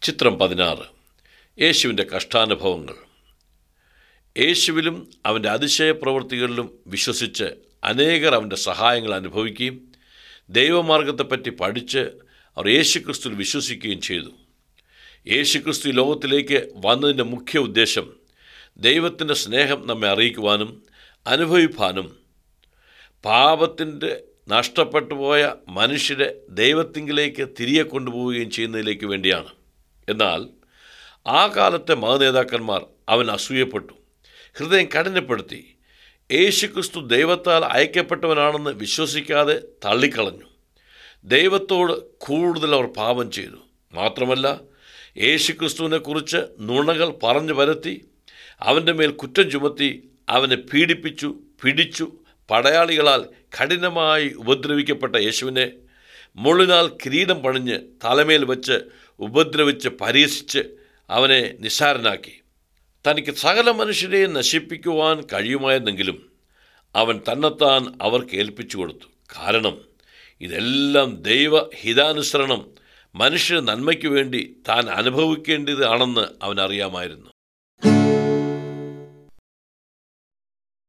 ചിത്രം പതിനാറ് യേശുവിൻ്റെ കഷ്ടാനുഭവങ്ങൾ യേശുവിലും അവൻ്റെ അതിശയ പ്രവൃത്തികളിലും വിശ്വസിച്ച് അനേകർ അവൻ്റെ സഹായങ്ങൾ അനുഭവിക്കുകയും ദൈവമാർഗത്തെപ്പറ്റി പഠിച്ച് അവർ യേശുക്രിസ്തുവിൽ വിശ്വസിക്കുകയും ചെയ്തു യേശുക്രിസ്തു ഈ ലോകത്തിലേക്ക് വന്നതിൻ്റെ മുഖ്യ ഉദ്ദേശം ദൈവത്തിൻ്റെ സ്നേഹം നമ്മെ അറിയിക്കുവാനും അനുഭവിപ്പാനും പാപത്തിൻ്റെ നഷ്ടപ്പെട്ടു പോയ മനുഷ്യരെ ദൈവത്തിങ്കിലേക്ക് തിരികെ കൊണ്ടുപോവുകയും ചെയ്യുന്നതിലേക്ക് വേണ്ടിയാണ് എന്നാൽ ആ കാലത്തെ മതനേതാക്കന്മാർ അവൻ അസൂയപ്പെട്ടു ഹൃദയം കഠിനപ്പെടുത്തി യേശുക്രിസ്തു ദൈവത്താൽ അയക്കപ്പെട്ടവനാണെന്ന് വിശ്വസിക്കാതെ തള്ളിക്കളഞ്ഞു ദൈവത്തോട് കൂടുതൽ അവർ പാപം ചെയ്തു മാത്രമല്ല യേശുക്രിസ്തുവിനെക്കുറിച്ച് നുണകൾ പറഞ്ഞു പരത്തി അവൻ്റെ മേൽ കുറ്റം ചുമത്തി അവനെ പീഡിപ്പിച്ചു പിടിച്ചു പടയാളികളാൽ കഠിനമായി ഉപദ്രവിക്കപ്പെട്ട യേശുവിനെ മുള്ളിനാൽ കിരീടം പണിഞ്ഞ് തലമേൽ വെച്ച് ഉപദ്രവിച്ച് പരീക്ഷിച്ച് അവനെ നിസ്സാരനാക്കി തനിക്ക് സകല മനുഷ്യരെയും നശിപ്പിക്കുവാൻ കഴിയുമായിരുന്നെങ്കിലും അവൻ തന്നെത്താൻ അവർക്ക് ഏൽപ്പിച്ചു കൊടുത്തു കാരണം ഇതെല്ലാം ദൈവ ഹിതാനുസരണം മനുഷ്യ നന്മയ്ക്ക് വേണ്ടി താൻ അനുഭവിക്കേണ്ടതാണെന്ന് അവൻ അറിയാമായിരുന്നു